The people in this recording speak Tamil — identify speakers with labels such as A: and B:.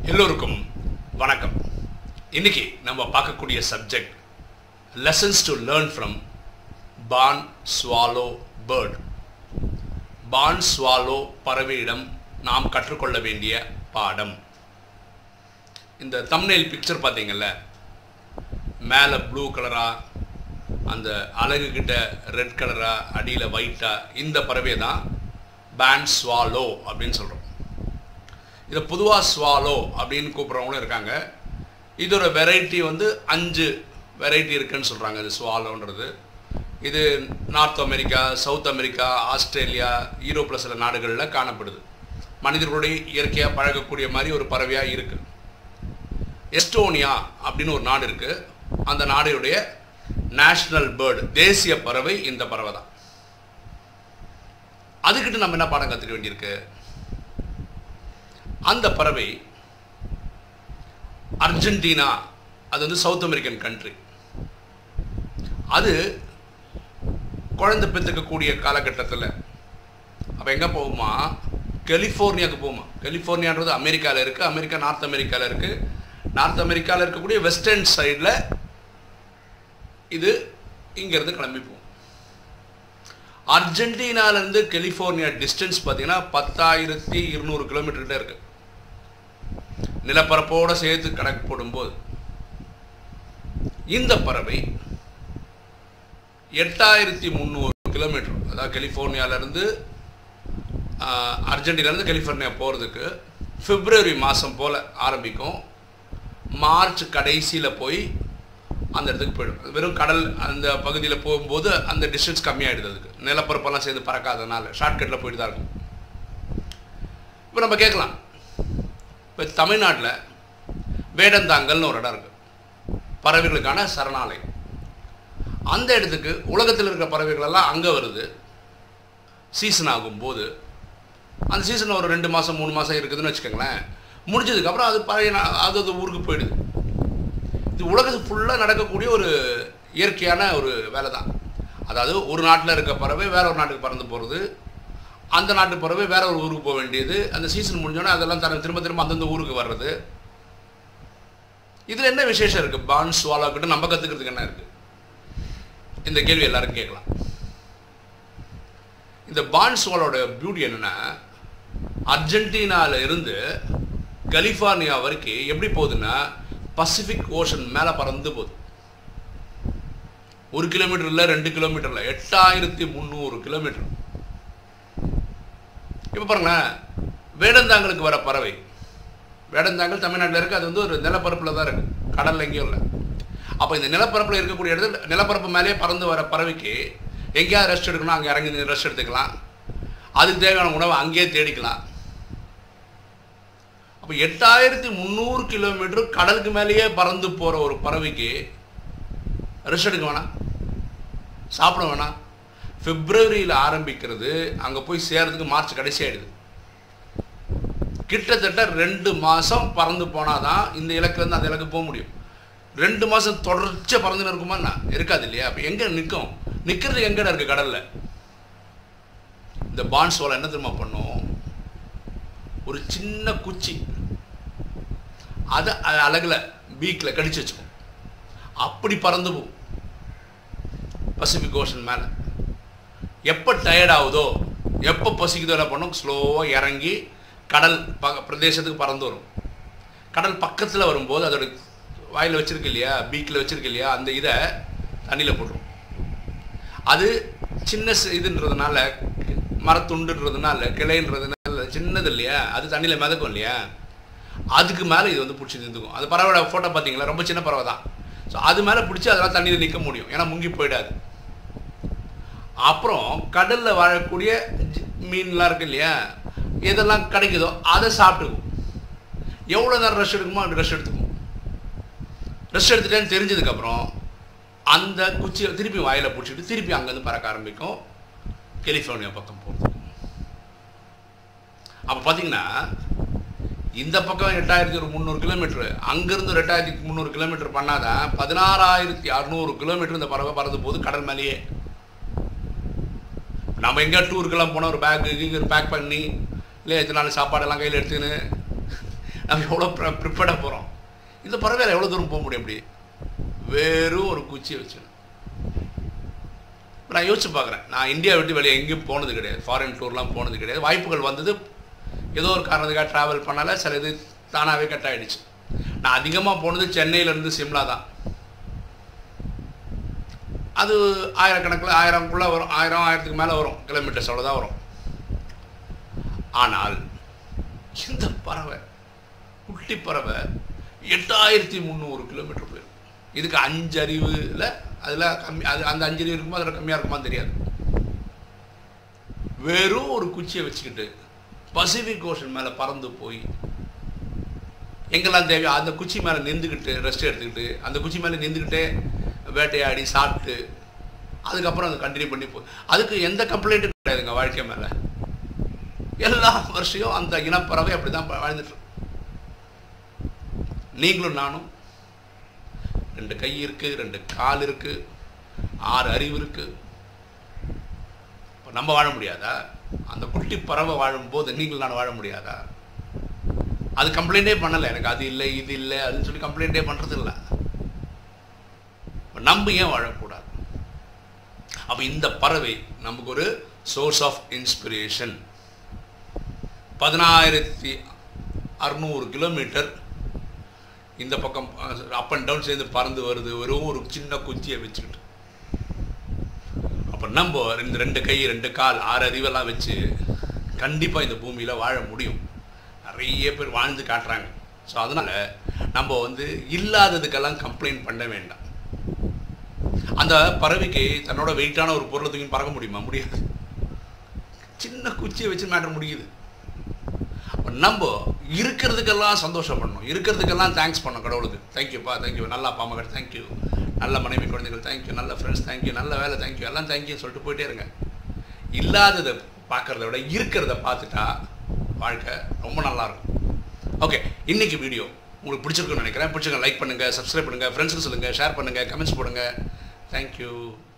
A: எல்லோருக்கும் வணக்கம் இன்னைக்கு நம்ம பார்க்கக்கூடிய subject lessons to learn from barn swallow bird barn swallow பறவையிடம் நாம் கற்றுக்கொள்ள வேண்டிய பாடம் இந்த தம்னேல் பிக்சர் பார்த்தீங்கல்ல மேலே ப்ளூ கலரா அந்த அழகு கிட்ட ரெட் கலரா அடியில் ஒயிட்டா இந்த பறவை தான் பேன் ஸ்வாலோ அப்படின்னு சொல்கிறோம் இதை பொதுவாக ஸ்வாலோ அப்படின்னு கூப்பிட்றவங்களும் இருக்காங்க இதோட வெரைட்டி வந்து அஞ்சு வெரைட்டி இருக்குன்னு சொல்கிறாங்க இது ஸ்வாலோன்றது இது north America south America Australia யூரோப்பில் சில நாடுகளில் காணப்படுது மனிதர்களுடைய இயற்கையாக பழகக்கூடிய மாதிரி ஒரு பறவையாக இருக்குது எஸ்டோனியா அப்படின்னு ஒரு நாடு இருக்குது அந்த நாடுடைய நேஷ்னல் பேர்டு தேசிய பறவை இந்த பறவை தான் அதுக்கிட்ட நம்ம என்ன பாடம் கற்றுக்க வேண்டியிருக்கு அந்த பறவை அர்ஜென்டினா அது வந்து சவுத் அமெரிக்கன் கண்ட்ரி அது குழந்தை பெற்றுக்கக்கூடிய காலகட்டத்தில் அப்போ எங்கே போகுமா கலிஃபோர்னியாவுக்கு போகுமா கலிஃபோர்னியான்றது அமெரிக்காவில் இருக்குது அமெரிக்கா நார்த் அமெரிக்காவில் இருக்குது நார்த் அமெரிக்காவில் இருக்கக்கூடிய வெஸ்டர்ன் சைடில் இது இங்கேருந்து கிளம்பி போகும் அர்ஜென்டினாலேருந்து கலிஃபோர்னியா டிஸ்டன்ஸ் பார்த்தீங்கன்னா பத்தாயிரத்தி இருநூறு கிலோமீட்டர்கிட்ட இருக்கு நிலப்பரப்போடு சேர்த்து கணக்கு போடும்போது இந்த பறவை எட்டாயிரத்தி முந்நூறு கிலோமீட்டர் அதாவது கலிஃபோர்னியாவிலேருந்து அர்ஜென்டினாலேருந்து கலிஃபோர்னியா போகிறதுக்கு பிப்ரவரி மாதம் போல் ஆரம்பிக்கும் மார்ச் கடைசியில் போய் அந்த இடத்துக்கு போயிடும் வெறும் கடல் அந்த பகுதியில் போகும்போது அந்த டிஸ்டன்ஸ் கம்மியாயிடுது அதுக்கு நிலப்பரப்பெல்லாம் சேர்ந்து பறக்காதனால ஷார்ட்கட்டில் போயிட்டு தான் இருக்கும் இப்போ நம்ம கேட்கலாம் இப்போ தமிழ்நாட்டில் வேடந்தாங்கல்னு ஒரு இடம் இருக்குது பறவைகளுக்கான சரணாலயம் அந்த இடத்துக்கு உலகத்தில் இருக்கிற பறவைகளெல்லாம் அங்கே வருது சீசன் ஆகும்போது அந்த சீசன் ஒரு ரெண்டு மாதம் மூணு மாதம் இருக்குதுன்னு வச்சுக்கோங்களேன் முடிஞ்சதுக்கப்புறம் அது பழைய அது அது ஊருக்கு போயிடுது இது உலகத்து ஃபுல்லாக நடக்கக்கூடிய ஒரு இயற்கையான ஒரு வேலை தான் அதாவது ஒரு நாட்டில் இருக்க பறவை வேற ஒரு நாட்டுக்கு பறந்து போகிறது அந்த நாட்டு பறவை வேற ஒரு ஊருக்கு போக வேண்டியது அந்த சீசன் முடிஞ்சோடனே அதெல்லாம் தர திரும்ப திரும்ப அந்தந்த ஊருக்கு வர்றது இதில் என்ன விசேஷம் இருக்குது பான் சுவாலா கிட்ட நம்ம கற்றுக்கிறதுக்கு என்ன இருக்குது இந்த கேள்வி எல்லாரும் கேட்கலாம் இந்த பான் சுவாலோட பியூட்டி என்னென்னா அர்ஜென்டினாவில் இருந்து கலிஃபார்னியா வரைக்கும் எப்படி போகுதுன்னா பசிபிக் ஓஷன் மேலே பறந்து போகுது ஒரு கிலோமீட்டர் இல்லை ரெண்டு கிலோமீட்டர் இல்லை எட்டாயிரத்தி முந்நூறு கிலோமீட்டர் இப்போ பாருங்களேன் வேடந்தாங்களுக்கு வர பறவை வேடந்தாங்கல் தமிழ்நாட்டில் இருக்குது அது வந்து ஒரு நிலப்பரப்பில் தான் இருக்குது கடலில் எங்கேயும் இல்லை அப்போ இந்த நிலப்பரப்பில் இருக்கக்கூடிய இடத்துல நிலப்பரப்பு மேலேயே பறந்து வர பறவைக்கு எங்கேயாவது ரெஸ்ட் எடுக்கணும் அங்கே இறங்கி ரெஸ்ட் எடுத்துக்கலாம் அதுக்கு தேவையான உணவை அங்கேயே தேடிக்கலாம் அப்போ எட்டாயிரத்தி முந்நூறு கிலோமீட்டர் கடலுக்கு மேலேயே பறந்து போகிற ஒரு பறவைக்கு ரெஸ்ட் எடுக்க வேணாம் சாப்பிட வேணாம் பிப்ரவரியில் ஆரம்பிக்கிறது அங்கே போய் சேர்றதுக்கு மார்ச் கடைசி ஆகிடுது கிட்டத்தட்ட ரெண்டு மாதம் பறந்து போனால் தான் இந்த இலக்குலேருந்து அந்த இலக்கு போக முடியும் ரெண்டு மாதம் தொடர்ச்சியாக பறந்துன்னு இருக்குமா இருக்காது இல்லையா அப்போ எங்கே நிற்கும் நிற்கிறது எங்கே இருக்குது கடலில் இந்த பான்ஸ்வால் என்ன தெரியுமா பண்ணும் ஒரு சின்ன குச்சி அதை அழகில் பீக்கில் கடிச்சு வச்சுக்கும் அப்படி பறந்து போகும் பசிபிக் ஓஷன் மேலே எப்போ டயர்ட் ஆகுதோ எப்போ பசிக்குதோ என்ன பண்ணும் ஸ்லோவாக இறங்கி கடல் ப பிரதேசத்துக்கு பறந்து வரும் கடல் பக்கத்தில் வரும்போது அதோட வாயில் வச்சுருக்கு இல்லையா பீக்கில் வச்சுருக்கு இல்லையா அந்த இதை தண்ணியில் போட்டுரும் அது சின்ன இதுன்றதுனால மரத்துண்டுன்றதுனால கிளைன்றதுனால சின்னது இல்லையா அது தண்ணியில் மிதக்கும் இல்லையா அதுக்கு மேலே இது வந்து பிடிச்சி நின்றுக்கும் அது பறவையோட ஃபோட்டோ பார்த்தீங்களா ரொம்ப சின்ன பறவை தான் ஸோ அது மேலே பிடிச்சி அதெல்லாம் தண்ணியில் நிற்க முடியும் ஏன்னா முங்கி போயிடாது அப்புறம் கடலில் வாழக்கூடிய மீன்லாம் இருக்கு இல்லையா எதெல்லாம் கிடைக்குதோ அதை சாப்பிட்டுக்கும் எவ்வளோ நேரம் ரெஸ்ட் எடுக்குமோ அப்படி ரெஸ்ட் எடுத்துக்கும் ரெஸ்ட் எடுத்துட்டேன்னு தெரிஞ்சதுக்கப்புறம் அந்த குச்சியை திருப்பி வாயில் பிடிச்சிட்டு திருப்பி அங்கேருந்து பறக்க ஆரம்பிக்கும் கலிஃபோர்னியா பக்கம் போகிறது அப்போ பார்த்தீங்கன்னா இந்த பக்கம் எட்டாயிரத்தி ஒரு முந்நூறு கிலோமீட்ரு அங்கேருந்து ரெண்டாயிரத்தி முந்நூறு கிலோமீட்டர் பண்ணாதான் பதினாறாயிரத்தி அறநூறு கிலோமீட்டர் இந்த பறவை பறந்து போகுது கடல் மேலேயே நம்ம எங்கே டூருக்கெல்லாம் போனால் ஒரு பேக்கு கீக்கு பேக் பண்ணி இல்லை எத்தனை நாள் சாப்பாடெல்லாம் கையில் எடுத்துக்கின்னு நம்ம எவ்வளோ ப்ரிப்பேர்டாக போகிறோம் இந்த பறவையில் எவ்வளோ தூரம் போக முடியும் அப்படி வெறும் ஒரு குச்சியை வச்சுக்கணும் நான் யோசிச்சு பார்க்குறேன் நான் இந்தியா விட்டு வெளியே எங்கேயும் போனது கிடையாது ஃபாரின் டூர்லாம் போனது கிடையாது வாய்ப்புகள் வந்தது ஏதோ ஒரு காரணத்துக்காக ட்ராவல் பண்ணால சில இது தானாகவே கட் ஆகிடுச்சு நான் அதிகமாக போனது சென்னையிலேருந்து சிம்லா தான் அது ஆயிரக்கணக்கில் ஆயிரம்குள்ளே வரும் ஆயிரம் ஆயிரத்துக்கு மேலே வரும் கிலோமீட்டர்ஸ் அவ்வளோதான் வரும் ஆனால் இந்த பறவை குட்டி பறவை எட்டாயிரத்தி முந்நூறு கிலோமீட்டர் போயிடும் இதுக்கு அஞ்சு அறிவில் அதில் கம்மி அது அந்த அஞ்சு அறிவு இருக்குமோ அதில் கம்மியாக இருக்குமான்னு தெரியாது வெறும் ஒரு குச்சியை வச்சுக்கிட்டு பசிபிக் ஓஷன் மேலே பறந்து போய் எங்கெல்லாம் தேவையோ அந்த குச்சி மேலே நின்றுக்கிட்டு ரெஸ்ட் எடுத்துக்கிட்டு அந்த குச்சி மேலே நின்றுக்கிட்டே வேட்டையாடி சாப்பிட்டு அதுக்கப்புறம் அதை கண்டினியூ பண்ணி போ அதுக்கு எந்த கம்ப்ளைண்ட்டும் கிடையாதுங்க வாழ்க்கை மேலே எல்லா வருஷம் அந்த இனப்பறவை அப்படி தான் வாழ்ந்துட்டு நீங்களும் நானும் ரெண்டு கை இருக்கு ரெண்டு கால் இருக்கு ஆறு அறிவு இருக்கு இப்போ நம்ம வாழ முடியாதா அந்த குட்டி பறவை வாழும்போது நீங்கள் நான் வாழ முடியாதா அது கம்ப்ளைண்டே பண்ணலை எனக்கு அது இல்லை இது இல்லை அதுன்னு சொல்லி கம்ப்ளைண்டே பண்ணுறது இல்லை நம்ம ஏன் வாழக்கூடாது அப்போ இந்த பறவை நமக்கு ஒரு சோர்ஸ் ஆஃப் இன்ஸ்பிரேஷன் பதினாயிரத்தி அறுநூறு கிலோமீட்டர் இந்த பக்கம் அப் அண்ட் டவுன் சேர்ந்து பறந்து வருது வெறும் ஒரு சின்ன குச்சியை வச்சுக்கிட்டு அப்போ நம்ம ரெண்டு ரெண்டு கை ரெண்டு கால் ஆறு அறிவெல்லாம் வச்சு கண்டிப்பாக இந்த பூமியில் வாழ முடியும் நிறைய பேர் வாழ்ந்து காட்டுறாங்க ஸோ அதனால் நம்ம வந்து இல்லாததுக்கெல்லாம் கம்ப்ளைண்ட் பண்ண வேண்டாம் அந்த பறவைக்கு தன்னோட வெயிட்டான ஒரு பொருளை தூக்கி பறக்க முடியுமா முடியாது சின்ன குச்சியை வச்சு மேட்டர் முடியுது நம்ம இருக்கிறதுக்கெல்லாம் சந்தோஷம் பண்ணணும் இருக்கிறதுக்கெல்லாம் தேங்க்ஸ் பண்ணணும் கடவுளுக்கு தேங்க்யூப்பா தேங்க்யூ நல்லா அப்பா மகள் தேங்க்யூ நல்ல மனைவி குழந்தைகள் தேங்க்யூ நல்ல ஃப்ரெண்ட்ஸ் தேங்க்யூ நல்ல வேலை தேங்க்யூ எல்லாம் தேங்க்யூ சொல்லிட்டு போயிட்டே இருங்க இல்லாததை பார்க்குறத விட இருக்கிறத பார்த்துட்டா வாழ்க்கை ரொம்ப நல்லாயிருக்கும் ஓகே இன்றைக்கி வீடியோ உங்களுக்கு பிடிச்சிருக்குன்னு நினைக்கிறேன் பிடிச்சிருக்க லைக் பண்ணுங்கள் சப்ஸ்கிரைப் பண்ணுங்கள் ஃப்ரெண்ட்ஸுக்கு சொல்லுங்கள் ஷேர் பண்ணுங்கள் கமெண்ட்ஸ் போடுங்கள் தேங்க்யூ